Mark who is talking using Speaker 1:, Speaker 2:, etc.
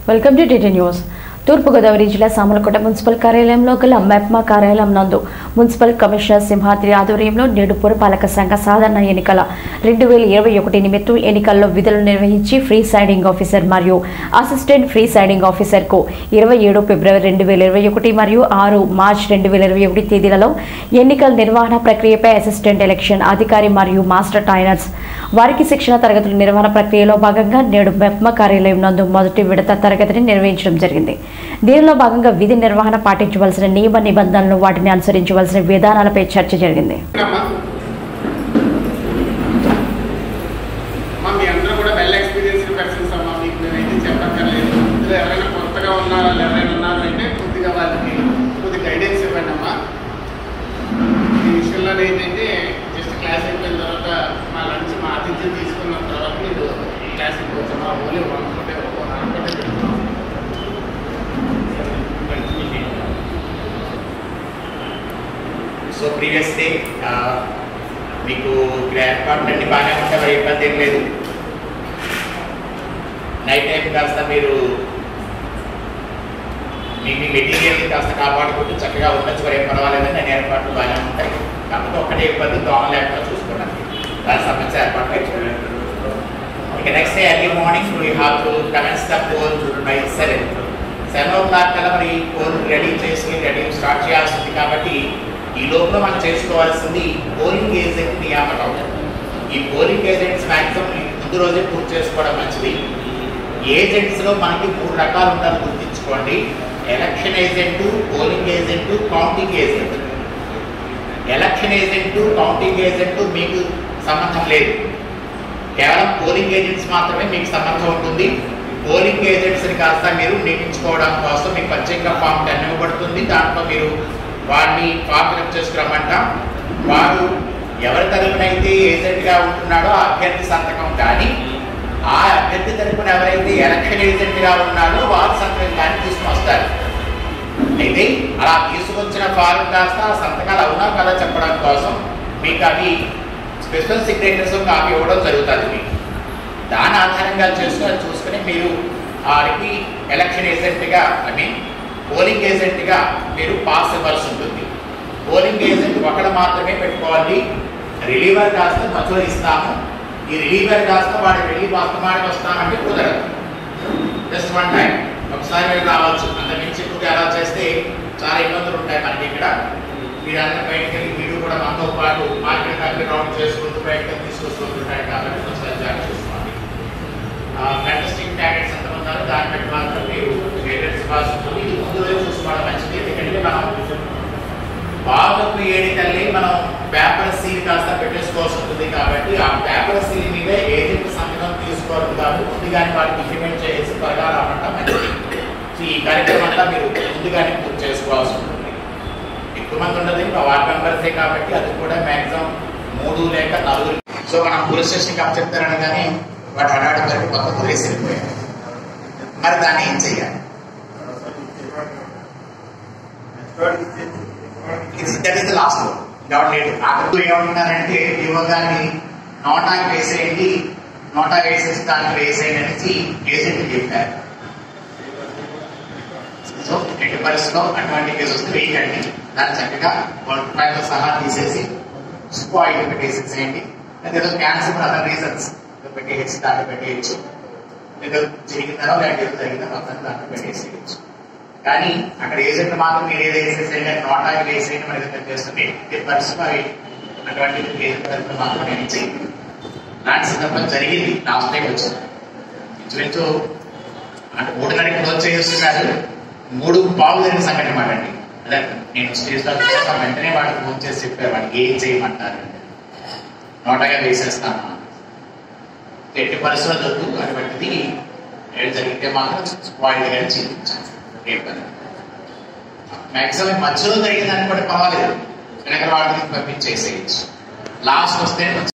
Speaker 1: welcome to DT news Thurpu Godavari జిల్లా Samalkota municipal కార్యాలయంలో గల మెప్మా కార్యాలయం నందు మున్సిపల్ కమిషనర్ సింహాద్రి ఆధ్వర్యంలో నేడు పురపాలక సంఘ సాధారణ ఎన్నికల రెండు వేల ఇరవై ఒకటి నిమిత్తం ఎన్నికల్లో విధులు నిర్వహించి ఫ్రీ సైడింగ్ ఆఫీసర్ మరియు అసిస్టెంట్ ఫ్రీ సైడింగ్ ఆఫీసర్కు ఇరవై ఏడు ఫిబ్రవరి రెండు వేల ఇరవై ఒకటి మరియు ఆరు మార్చ్ రెండు వేల ఇరవై ఒకటి తేదీలలో ఎన్నికల నిర్వహణ ప్రక్రియపై అసిస్టెంట్ ఎలక్షన్ అధికారి మరియు మాస్టర్ ట్రైనర్స్ వారికి శిక్షణ తరగతుల నిర్వహణ ప్రక్రియలో భాగంగా నేడు మెప్మా కార్యాలయం నందు మొదటి విడత తరగతిని నిర్వహించడం జరిగింది దీనిలో భాగంగా విధి నిర్వహణ పాటించవలసిన నియమ నిబంధనలు వాటిని అనుసరించవలసిన విధానాలపై చర్చ జరిగింది
Speaker 2: అమ్మా అమ్మా మీ అందరూ కూడా వెల్ ఎక్స్పీరియన్స్ పర్సన్స్ అమ్మా మీకు నేనైతే చెప్పక్కర్లేదు ఇందులో ఎవరైనా కొత్తగా ఉన్నారా ఎవరైనా ఉన్నారా అంటే కొద్దిగా వాళ్ళకి కొద్ది గైడెన్స్ ఇవ్వండి అమ్మా ఈ విషయంలో ఏంటంటే జస్ట్ క్లాస్ అయిపోయిన తర్వాత మా లంచ్ మా ఆతిథ్యం తీసుకున్న తర్వాత మీరు క్లాస్ అయిపోవచ్చు మా ఓన్లీ వన్ ఫుడ్ అనుకుంటే చెప్తున్నాం
Speaker 3: సో ప్రీవియస్ డే మీకు ఇక్కడ ఏర్పాట్లు అన్ని బాగానే ఉంటాయి మరి ఇబ్బంది ఏం లేదు నైట్ టైం కాస్త మీరు మీ మీ మెటీరియల్ని కాస్త కాపాడుకుంటూ చక్కగా ఉండొచ్చు మరి ఏం పర్వాలేదని అన్ని ఏర్పాట్లు బాగానే ఉంటాయి కాకపోతే ఒకటే ఇబ్బంది దోమ లేకుండా చూసుకోవడానికి దానికి సంబంధించిన ఏర్పాట్లు ఇక next day early morning we have to commence the poll by seven seven o'clock కల్లా మరి పోల్ రెడీ చేసి రెడీ స్టార్ట్ చేయాల్సి ఉంది కాబట్టి ఈ లోపల మనం చేసుకోవాల్సింది పోలింగ్ ఏజెంట్ నియామకం ఈ పోలింగ్ ఏజెంట్స్ మ్యాక్సిమం ముందు రోజే పూర్తి చేసుకోవడం మంచిది ఏజెంట్స్లో మనకి మూడు రకాలు ఉంటారు గుర్తించుకోండి election agent polling agent counting agent election agent counting agent మీకు సంబంధం లేదు కేవలం పోలింగ్ ఏజెంట్స్ మాత్రమే మీకు సంబంధం ఉంటుంది పోలింగ్ ఏజెంట్స్ని కాస్త మీరు నియమించుకోవడం కోసం మీకు ప్రత్యేకంగా ఫామ్ టెన్ ఇవ్వబడుతుంది దాంట్లో మీరు వారిని ఫామ్ ఫిలప్ చేసుకురమ్మంటాం వారు ఎవరి తరపునైతే ఏజెంట్గా ఉంటున్నాడో ఆ అభ్యర్థి సంతకం కానీ ఆ అభ్యర్థి తరపున ఎవరైతే ఎలక్షన్ ఏజెంట్గా ఉన్నారో వారి సంతకం కానీ తీసుకుని వస్తారు అయితే అలా తీసుకొచ్చిన ఫారం కాస్త ఆ సంతకాలు అవునా కదా చెప్పడం కోసం మీకు అవి స్పెషల్ సిగ్నేచర్స్ కాపీ ఇవ్వడం జరుగుతుంది మీకు దాని ఆధారంగా చేసుకొని చూసుకుని మీరు వారికి ఎలక్షన్ ఏజెంట్గా ఐ మీన్ పోలింగ్ ఏజెంట్గా మీరు పాస్ ఇవ్వాల్సి ఉంటుంది పోలింగ్ ఏజెంట్ ఒకడు మాత్రమే పెట్టుకోవాలి రిలీవర్ కాస్త మధ్యలో ఇస్తాము ఈ రిలీవర్ కాస్త వాడు రిలీవ్ వస్తామాడికి వస్తామంటే కుదరదు జస్ట్ వన్ టైం ఒకసారి మీరు రావచ్చు అంత మించి ఎక్కువగా అలా చేస్తే చాలా ఇబ్బందులు ఉంటాయి మనకి ఇక్కడ మీరు అందరూ బయటకు వెళ్ళి మీరు కూడా మనతో పాటు మార్కెట్ అన్ని రౌండ్ చేసుకుంటూ బయటకు తీసుకొస్తుంటారు కాబట్టి ఒకసారి జాగ్రత్త చూసుకోండి కంటెస్టింగ్ టార్గెట్స్ ఎంత ఉన్నారు దాన్ని బట్టి మాత్రం మీరు ఏజెంట్స్ ఇవ్వాల్సి ఉంటుంది ఇది ముందు రోజు చూసుకోవడం మంచిది ఎందుకంటే మనం బాబుకు ఏడి తల్లి మనం పేపర్ సీల్ కాస్త పెట్టేసుకోవాల్సి ఉంటుంది కాబట్టి ఆ పేపర్ సీల్ మీద ఏజెంట్ సంతకం తీసుకోవడం కాదు ముందుగానే వాటికి ఇంప్లిమెంట్ చేసి త్వరగా రావడం మంచిది సో ఈ కార్యక్రమం అంతా మీరు ముందుగానే పూర్తి చేసుకోవాల్సి ఉంటుంది ఎక్కువ మంది ఉండదు ఇంకా వార్డ్ మెంబర్సే కాబట్టి అది కూడా మ్యాక్సిమం మూడు లేక నలుగురు సో మనం పోలీస్ స్టేషన్కి అప్ చెప్తారనగానే వాటి హడాడి వరకు కొత్త పోలీస్ వెళ్ళిపోయారు మరి దాన్ని ఏం చెయ్యాలి that is the last doubt లేదు అక్కడ ఏమంటున్నారంటే యువగాన్ని నోటా వేసేయండి నోటా వేసేసి దానికి వేసేయండి అనేసి ఏజెంట్ చెప్పారు సో ఎట్టి పరిస్థితిలో అటువంటి కేసు వస్తే వేయండి దాన్ని చక్కగా వన్ రూపాయలతో సహా తీసేసి స్పాయిల్ పెట్టేసేసేయండి లేదా క్యాన్సర్ అదర్ రీజన్స్ పెట్టేసి దాంట్లో పెట్టేయచ్చు లేదా జరిగిందనో లేకపోతే ఏదో జరిగిందో మొత్తం దాంట్లో పెట్టేసేయచ్చు కానీ అక్కడ ఏజెంట్ మాత్రం మీరు ఏదైతే వేసేయండి నోటా వేసేయండి మనకి ఇక్కడ చేస్తుంది ఎట్టి పరిస్థితి అవి అటువంటి ఏజెంట్ మాత్రం ఇచ్చి లాంటి సందర్భం జరిగింది లాస్ట్ టైం వచ్చింది ఇంచుమించు అంటే మూడున్నరకి క్లోజ్ చేస్తున్నారు మూడు పావు జరిగిన సంఘటన మాట అండి అదే నేను స్టేజ్ లో చూసాను వెంటనే వాడికి ఫోన్ చేసి చెప్పారు వాడికి ఏం చేయమంటారు నోటగా వేసేస్తాను ఎట్టి పరిస్థితులు వద్దు అటువంటిది ఏడు జరిగితే మాత్రం స్పాయిల్ గాని చూపించాను మాక్సిమం మధ్యలో జరిగిందని కూడా పర్వాలేదు వెనక వాటికి పంపించేసేయచ్చు లాస్ట్ వస్తే